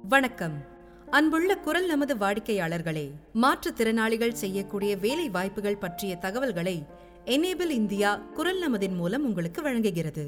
வணக்கம் அன்புள்ள குரல் நமது வாடிக்கையாளர்களே மாற்றுத்திறனாளிகள் செய்யக்கூடிய வேலை வாய்ப்புகள் பற்றிய தகவல்களை எனேபிள் இந்தியா குரல் நமதின் மூலம் உங்களுக்கு வழங்குகிறது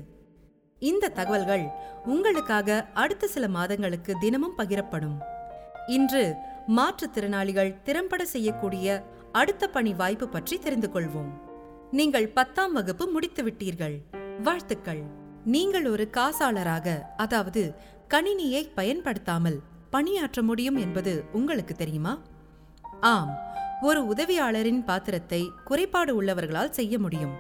இந்த தகவல்கள் உங்களுக்காக அடுத்த சில மாதங்களுக்கு தினமும் பகிரப்படும் இன்று மாற்றுத்திறனாளிகள் திறம்பட செய்யக்கூடிய அடுத்த பணி வாய்ப்பு பற்றி தெரிந்து கொள்வோம் நீங்கள் பத்தாம் வகுப்பு முடித்து விட்டீர்கள் வாழ்த்துக்கள் நீங்கள் ஒரு காசாளராக அதாவது கணினியை பயன்படுத்தாமல் பணியாற்ற முடியும் என்பது உங்களுக்கு தெரியுமா ஆம் ஒரு உதவியாளரின் பாத்திரத்தை குறைபாடு உள்ளவர்களால் செய்ய முடியும்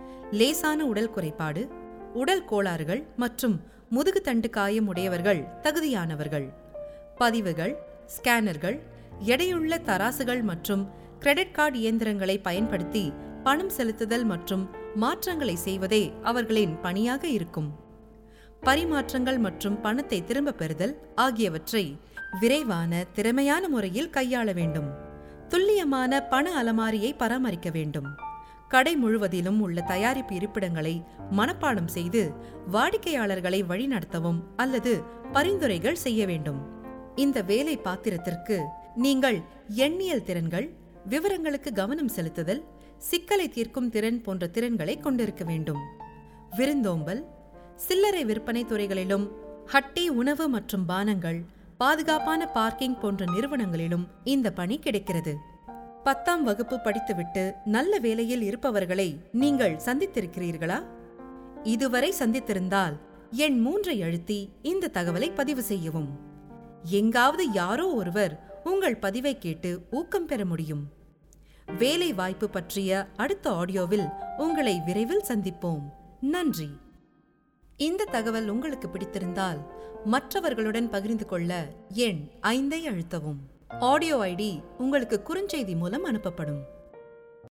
லேசான உடல் குறைபாடு உடல் கோளாறுகள் மற்றும் முதுகுத்தண்டு காயம் உடையவர்கள் தகுதியானவர்கள் பதிவுகள் ஸ்கேனர்கள் எடையுள்ள தராசுகள் மற்றும் கிரெடிட் கார்டு இயந்திரங்களை பயன்படுத்தி பணம் செலுத்துதல் மற்றும் மாற்றங்களை செய்வதே அவர்களின் பணியாக இருக்கும் பரிமாற்றங்கள் மற்றும் பணத்தை திரும்பப் பெறுதல் ஆகியவற்றை விரைவான திறமையான முறையில் கையாள வேண்டும் துல்லியமான பண அலமாரியை பராமரிக்க வேண்டும் கடை முழுவதிலும் உள்ள தயாரிப்பு இருப்பிடங்களை மனப்பாடம் செய்து வாடிக்கையாளர்களை வழிநடத்தவும் அல்லது பரிந்துரைகள் செய்ய வேண்டும் இந்த வேலை பாத்திரத்திற்கு நீங்கள் எண்ணியல் திறன்கள் விவரங்களுக்கு கவனம் செலுத்துதல் சிக்கலை தீர்க்கும் திறன் போன்ற திறன்களை கொண்டிருக்க வேண்டும் விருந்தோம்பல் சில்லறை விற்பனை துறைகளிலும் ஹட்டி உணவு மற்றும் பானங்கள் பாதுகாப்பான பார்க்கிங் போன்ற நிறுவனங்களிலும் இந்த பணி கிடைக்கிறது பத்தாம் வகுப்பு படித்துவிட்டு நல்ல வேலையில் இருப்பவர்களை நீங்கள் சந்தித்திருக்கிறீர்களா இதுவரை சந்தித்திருந்தால் எண் மூன்றை அழுத்தி இந்த தகவலை பதிவு செய்யவும் எங்காவது யாரோ ஒருவர் உங்கள் பதிவை கேட்டு ஊக்கம் பெற முடியும் வேலை வாய்ப்பு பற்றிய அடுத்த ஆடியோவில் உங்களை விரைவில் சந்திப்போம் நன்றி இந்த தகவல் உங்களுக்கு பிடித்திருந்தால் மற்றவர்களுடன் பகிர்ந்து கொள்ள எண் ஐந்தை அழுத்தவும் ஆடியோ ஐடி உங்களுக்கு குறுஞ்செய்தி மூலம் அனுப்பப்படும்